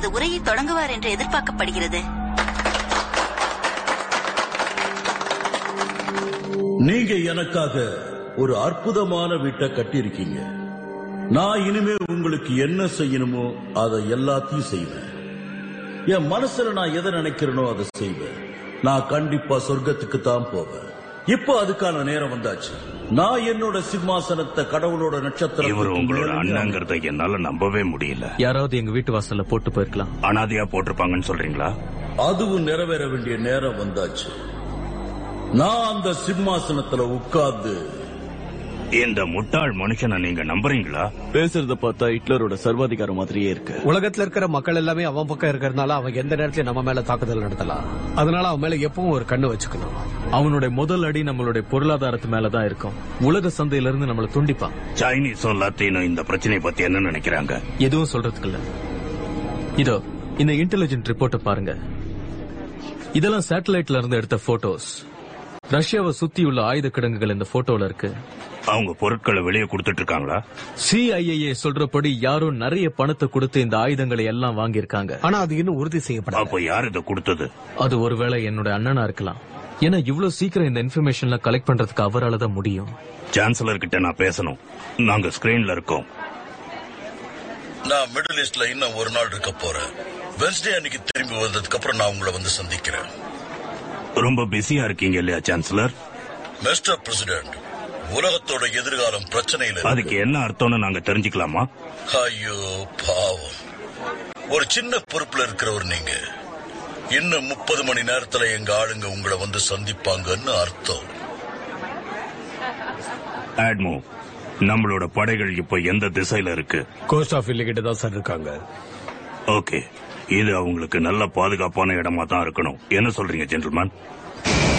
தமது உரையை தொடங்குவார் என்று எதிர்பார்க்கப்படுகிறது நீங்க எனக்காக ஒரு அற்புதமான வீட்டை கட்டியிருக்கீங்க நான் இனிமே உங்களுக்கு என்ன செய்யணுமோ அதை எல்லாத்தையும் செய்வேன் என் மனசுல நான் எதை நினைக்கிறேனோ அதை செய்வேன் நான் கண்டிப்பா சொர்க்கத்துக்கு தான் போவேன் இப்போ அதுக்கான நேரம் வந்தாச்சு நான் என்னோட சிம்மாசனத்தை கடவுளோட நட்சத்திரம் இவர் உங்களோட அண்ணங்கிறத என்னால நம்பவே முடியல யாராவது எங்க வீட்டு வாசல்ல போட்டு போயிருக்கலாம் அனாதையா போட்டிருப்பாங்கன்னு சொல்றீங்களா அதுவும் நிறைவேற வேண்டிய நேரம் வந்தாச்சு நான் அந்த சிம்மாசனத்துல உட்கார்ந்து இந்த முட்டாள் மனுஷனை நீங்க நம்புறீங்களா பேசுறத பார்த்தா ஹிட்லரோட சர்வாதிகாரம் மாதிரியே இருக்கு உலகத்துல இருக்கிற மக்கள் எல்லாமே அவன் பக்கம் இருக்கிறதுனால அவன் எந்த நேரத்திலயும் நம்ம மேல தாக்குதல் நடத்தலாம் அதனால அவன் மேல எப்பவும் ஒரு கண்ணு வச்சுக்கணும் அவனுடைய முதல் அடி நம்மளுடைய பொருளாதாரத்து மேலதான் இருக்கும் உலக சந்தையில இருந்து நம்மள துண்டிப்பான் சைனீஸும் லத்தீனும் இந்த பிரச்சனையை பத்தி என்ன நினைக்கிறாங்க எதுவும் சொல்றதுக்கு இல்ல இதோ இந்த இன்டெலிஜென்ட் ரிப்போர்ட்டை பாருங்க இதெல்லாம் சேட்டலைட்ல இருந்து எடுத்த போட்டோஸ் ரஷ்யாவை சுத்தியுள்ள ஆயுத கிடங்குகள் இந்த போட்டோல இருக்கு அவங்க பொருட்களை வெளியே கொடுத்துட்டு இருக்காங்களா சிஐஏ சொல்றபடி யாரோ நிறைய பணத்தை கொடுத்து இந்த ஆயுதங்களை எல்லாம் வாங்கியிருக்காங்க ஆனா அது இன்னும் உறுதி செய்யப்படாது அப்ப யார் இதை கொடுத்தது அது ஒருவேளை என்னோட அண்ணனா இருக்கலாம் ஏன்னா இவ்வளவு சீக்கிரம் இந்த இன்ஃபர்மேஷன்லாம் கலெக்ட் பண்றதுக்கு அவரால தான் முடியும் சான்சலர் கிட்ட நான் பேசணும் நாங்க ஸ்கிரீன்ல இருக்கோம் நான் மிடில் ஈஸ்ட்ல இன்னும் ஒரு நாள் இருக்க போறேன் வென்ஸ்டே அன்னைக்கு திரும்பி வந்ததுக்கு அப்புறம் நான் உங்களை வந்து சந்திக்கிறேன் ரொம்ப பிஸியா இருக்கீங்க இல்லையா சான்சலர் மிஸ்டர் பிரசிடென்ட் உலகத்தோட எதிர்காலம் பிரச்சனையில இருக்கு. அதுக்கு என்ன அர்த்தம்னு நாங்க தெரிஞ்சுக்கலாமா ஐயோ பாவம் ஒரு சின்ன பொறுப்புல இருக்கிறவர் நீங்க இன்னும் முப்பது மணி நேரத்துல எங்க ஆளுங்க உங்களை வந்து சந்திப்பாங்கன்னு அர்த்தம் ஆட்மோ நம்மளோட படைகள் இப்போ எந்த திசையில இருக்கு கோஸ்ட் ஆஃப் கிட்ட தான் சார் இருக்காங்க ஓகே இது அவங்களுக்கு நல்ல பாதுகாப்பான இடமா தான் இருக்கணும் என்ன சொல்றீங்க ஜென்டில்மேன்